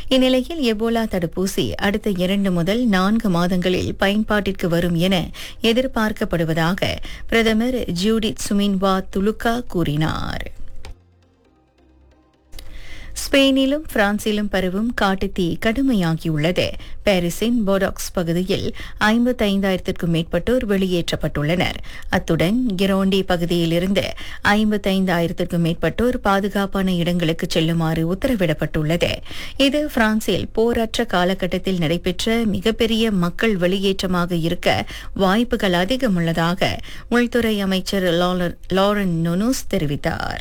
இந்நிலையில் எபோலா தடுப்பூசி அடுத்த இரண்டு முதல் நான்கு மாதங்களில் பயன்பாட்டிற்கு வரும் என எதிர்பார்க்கப்படுவதாக பிரதமர் ஜூடித் சுமின்வா துலுக்கா கூறினார் ஸ்பெயினிலும் பிரான்சிலும் பரவும் காட்டுத்தீ கடுமையாகியுள்ளது பாரிஸின் போடாக்ஸ் பகுதியில் ஐம்பத்தைந்தாயிரத்திற்கும் மேற்பட்டோர் வெளியேற்றப்பட்டுள்ளனர் அத்துடன் கிரோண்டி பகுதியிலிருந்து ஐம்பத்தைந்தாயிரத்திற்கும் மேற்பட்டோர் பாதுகாப்பான இடங்களுக்கு செல்லுமாறு உத்தரவிடப்பட்டுள்ளது இது பிரான்சில் போரற்ற காலகட்டத்தில் நடைபெற்ற மிகப்பெரிய மக்கள் வெளியேற்றமாக இருக்க வாய்ப்புகள் அதிகம் உள்ளதாக உள்துறை அமைச்சர் லாரன் நொனூஸ் தெரிவித்தார்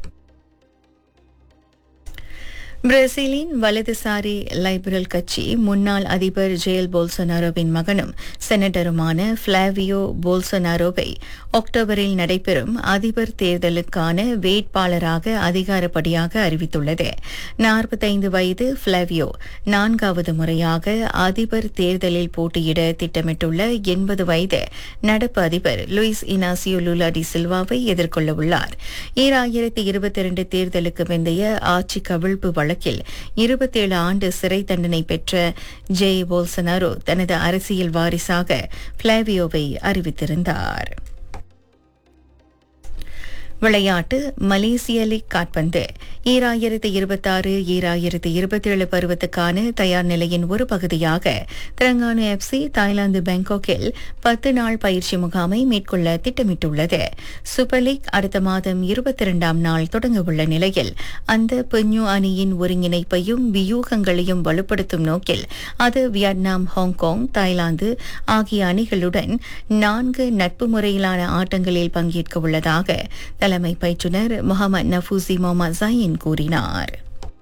பிரேசிலின் வலதுசாரி லைபரல் கட்சி முன்னாள் அதிபர் ஜெயல் போல்சனாரோவின் மகனும் செனட்டருமான பிளாவியோ போல்சனாரோவை அக்டோபரில் நடைபெறும் அதிபர் தேர்தலுக்கான வேட்பாளராக அதிகாரப்படியாக அறிவித்துள்ளது நாற்பத்தைந்து வயது பிளாவியோ நான்காவது முறையாக அதிபர் தேர்தலில் போட்டியிட திட்டமிட்டுள்ள எண்பது வயது நடப்பு அதிபர் லூயிஸ் இனாசியோ லுலா டி சில்வாவை எதிர்கொள்ள உள்ளார் ஈராயிரத்தி இருபத்தி இரண்டு தேர்தலுக்கு பிந்தைய ஆட்சி கவிழ்ப்பு வழக்கில் இருபத்தேழு ஆண்டு சிறை தண்டனை பெற்ற ஜெய் போல்சனாரோ தனது அரசியல் வாரிசாக பிளாவியோவை அறிவித்திருந்தார் விளையாட்டு மலேசிய லீக் காட்பந்து ஈராயிரத்து இருபத்தாறு ஈராயிரத்து இருபத்தேழு பருவத்துக்கான தயார் நிலையின் ஒரு பகுதியாக திரங்கானு எஃப்சி தாய்லாந்து பாங்காக்கில் பத்து நாள் பயிற்சி முகாமை மேற்கொள்ள திட்டமிட்டுள்ளது சூப்பர் லீக் அடுத்த மாதம் இருபத்தி இரண்டாம் நாள் தொடங்கவுள்ள நிலையில் அந்த பெஞ்சு அணியின் ஒருங்கிணைப்பையும் வியூகங்களையும் வலுப்படுத்தும் நோக்கில் அது வியட்நாம் ஹாங்காங் தாய்லாந்து ஆகிய அணிகளுடன் நான்கு நட்பு முறையிலான ஆட்டங்களில் பங்கேற்க உள்ளதாக தலைமை பயிற்றுநர் முகமது நஃபூசி மொஹமத் ஜயீன் கூறினார்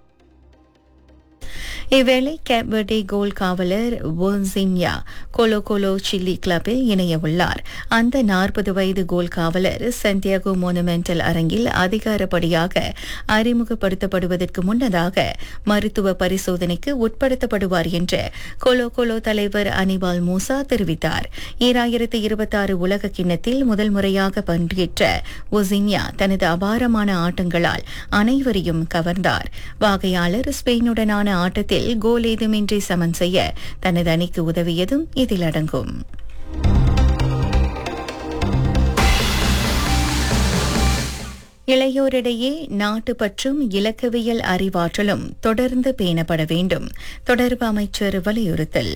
இவ்வேளை கேப்வர்டே கோல் காவலர் ஒன்சின்யா கோலோ கோலோ சில்லி கிளப்பில் இணைய உள்ளார் அந்த நாற்பது வயது கோல் காவலர் சந்தியாகோ மோனுமெண்டல் அரங்கில் அதிகாரப்படியாக அறிமுகப்படுத்தப்படுவதற்கு முன்னதாக மருத்துவ பரிசோதனைக்கு உட்படுத்தப்படுவார் என்று கோலோ கோலோ தலைவர் அனிபால் மூசா தெரிவித்தார் ஈராயிரத்து இருபத்தாறு உலக கிண்ணத்தில் முதல் முறையாக பங்கேற்ற ஒசின்யா தனது அபாரமான ஆட்டங்களால் அனைவரையும் கவர்ந்தார் வாகையாளர் ஸ்பெயினுடனான ஆட்டத்தில் கோல் ஏதுமின்றி சமன் செய்ய தனது அணிக்கு உதவியதும் இதில் அடங்கும் இளையோரிடையே நாட்டுப்பற்றும் இலக்கவியல் அறிவாற்றலும் தொடர்ந்து பேணப்பட வேண்டும் தொடர்பு அமைச்சர் வலியுறுத்தல்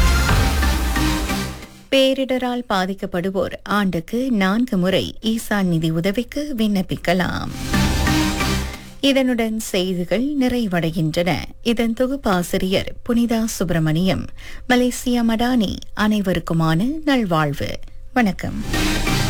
பேரிடரால் பாதிக்கப்படுவோர் ஆண்டுக்கு நான்கு முறை ஈசான் நிதி உதவிக்கு விண்ணப்பிக்கலாம் இதனுடன் செய்திகள் நிறைவடைகின்றன இதன் தொகுப்பாசிரியர் புனிதா சுப்பிரமணியம் மலேசியா மடானி அனைவருக்குமான நல்வாழ்வு வணக்கம்